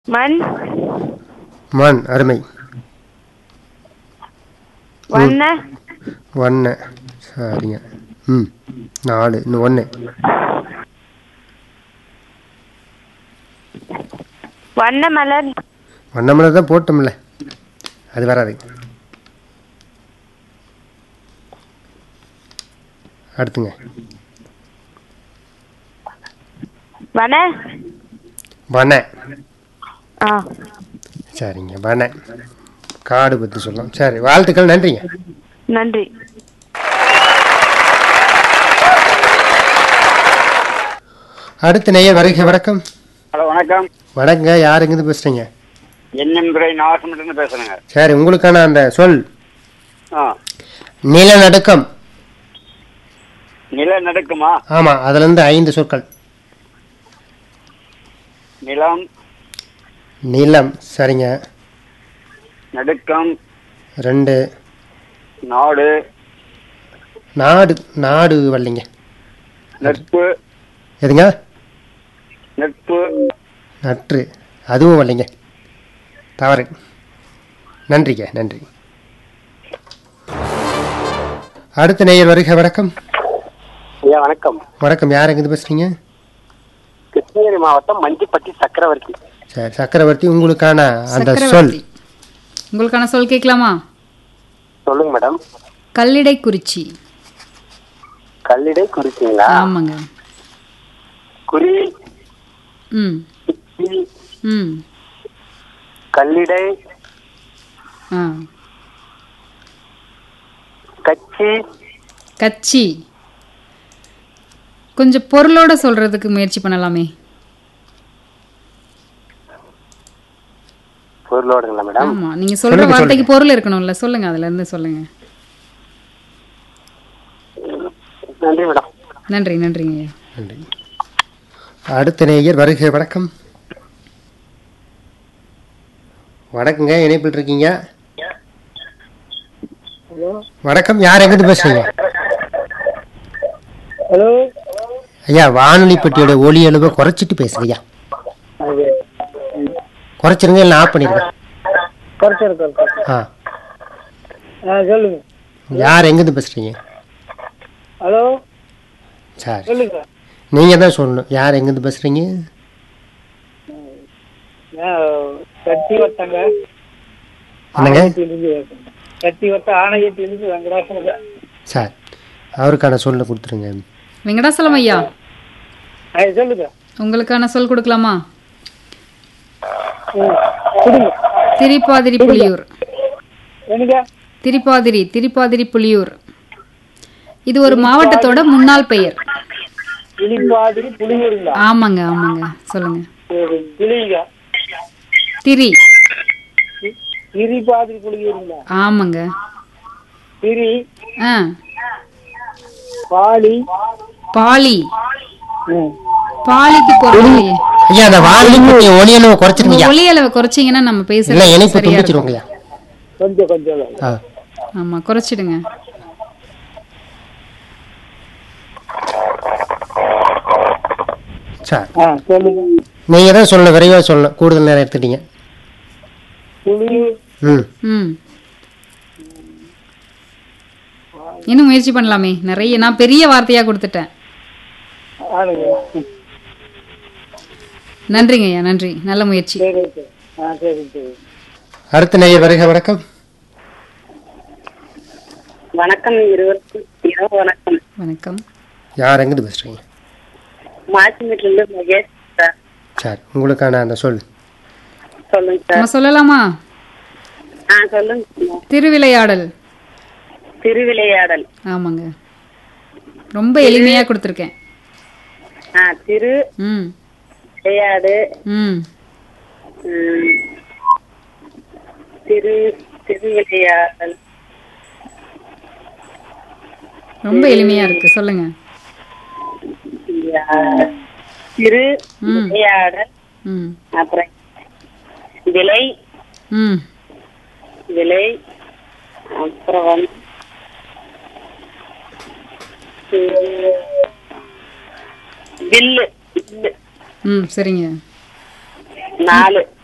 மண் மண் அருமை வண்ண ஒன்று சரிங்க ம் நாலு இன்னும் ஒன்று வண்ண மலர் வண்ணமலை தான் போட்டோம்ல அது வராது அடுத்துங்க வன வன ஆ சரிங்க வன காடு பற்றி சொல்லலாம் சரி வாழ்த்துக்கள் நன்றிங்க நன்றி அடுத்த நேயர் வருகை வணக்கம் ஹலோ வணக்கம் வணக்கங்க யாருங்கிருந்து பேசுறீங்க என்எம் துறை நாகப்பட்டினத்துலேருந்து பேசுகிறேங்க சரி உங்களுக்கான அந்த சொல் ஆ நிலநடுக்கம் நில நடுக்குமா ஆமாம் அதுலேருந்து ஐந்து சொற்கள் நிலம் நிலம் சரிங்க நடுக்கம் ரெண்டு நாடு நாடு நாடு வரலைங்க நட்பு எதுங்க நட்பு நற்று அதுவும் வரலைங்க தவறு நன்றிங்க நன்றி அடுத்த நேயர் வருகை வணக்கம் ஐயா வணக்கம் வணக்கம் யார் எங்கிருந்து பேசுறீங்க கிருஷ்ணகிரி மாவட்டம் மஞ்சிப்பட்டி சக்கரவர்த்தி சரி சக்கரவர்த்தி உங்களுக்கான அந்த சொல் சக்கரவர்த்தி உங்களுக்கான சொல் கேட்கலாமா சொல்லுங்க மேடம் கல்லிடை குறிச்சி கல்லிடை குறிச்சிங்களா ஆமாங்க குறி ம் குச்சி, ம் கல்லிடை ஆ கச்சி கச்சி கொஞ்சம் பொருளோட சொல்றதுக்கு முயற்சி பண்ணலாமே பொருளோடுங்களா மேடம் ஆமா நீங்க சொல்ற சொல்லுங்க, வார்த்தைக்கு பொருள் இருக்கணும்ல சொல்லுங்க அதுல இருந்து சொல்லுங்க நன்றி மேடம் நன்றி நன்றிங்க ஐயா நன்றி அடுத்த நேயர் வருகை வணக்கம் வணக்கங்க இணைப்பில் இருக்கீங்க வணக்கம் யார் எங்கிருந்து பேசுறீங்க ஹலோ ஐயா வானொலி பெட்டியோட ஒலி அளவை குறைச்சிட்டு பேசுங்க ஐயா குறைச்சிருங்க இல்லை ஆஃப் பண்ணிருங்க குறைச்சிருக்கோம் ஆ ஆ சொல்லுங்க யார் எங்கிருந்து பேசுறீங்க ஹலோ சரி சொல்லுங்க நீங்க தான் சொல்லணும் யார் எங்கிருந்து பேசுறீங்க கட்டி வட்டங்க என்னங்க கட்டி வட்டம் ஆணையத்திலிருந்து வெங்கடாசன சரி அவருக்கான சொல்ல கொடுத்துருங்க வெங்கடாசலம் ஐயா சொல்லுங்க உங்களுக்கான சொல் கொடுக்கலாமா கொடுங்க திரிப்பாதிரி புலியூர் எனக்கு திரிப்பாதிரி திரிப்பாதிரி புலியூர் இது ஒரு மாவட்டத்தோட முன்னாள் பெயர் கிளிப்பாதிரி புளியூருங்களா ஆமாங்க ஆமாங்க சொல்லுங்க சரி கிளிங்க திரி கிரிபாதிரி புளியூருங்களா ஆமாங்க கிரி ஆ பாலி பாலி ம் பாலிக்கு பொருள் இல்லையே ஐயா அந்த வானொலி பெட்டிய ஒலி அளவை குறைச்சிருங்க உங்க ஐயா ஒலி அளவை குறைச்சீங்கன்னா நம்ம இல்லை பேசுறது இணைப்பு சரியா இருக்கும். துண்டிச்சிருவோங்க ஐயா கொஞ்சம் கொஞ்சம் ஆ ஆமா குறைச்சிடுங்க சரி ஆ சொல்லுங்க நீங்க தான் சொல்லணும் விரைவாக சொல்லணும் கூடுதல் நேரம் எடுத்துட்டீங்க புளியூர் ம் ம் இன்னும் முயற்சி பண்ணலாமே நிறைய நான் பெரிய வார்த்தையா கொடுத்துட்டேன் ஆளுங்க நன்றிங்க ஐயா நன்றி நல்ல முயற்சி சரி சரி ஆ சரி சரி அடுத்த நேயர் வருகை வணக்கம் வணக்கம் இருவருக்கும் இரவு வணக்கம் வணக்கம் யார் எங்கிட்டு பேசுறீங்க மாசிமேட்ல இருந்து மகேஷ் சார் சரி உங்களுக்கான அந்த சொல் சொல்லுங்க சார் நம்ம சொல்லலாமா ஆ சொல்லுங்க சார். திருவிளையாடல் திருவிளையாடல் ஆமாங்க ரொம்ப எளிமையா கொடுத்துருக்கேன் ஆ திரு ம் விளையாடு ம் ம், திரு திருவிளையாடல் ரொம்ப எளிமையா இருக்கு சொல்லுங்க யா- திரு ம். விளையாடல் ம் அப்புறம் விலை ம் விலை அப்புறம் வந்து ம், வில்லு வில்லு ம் சரிங்க நாலு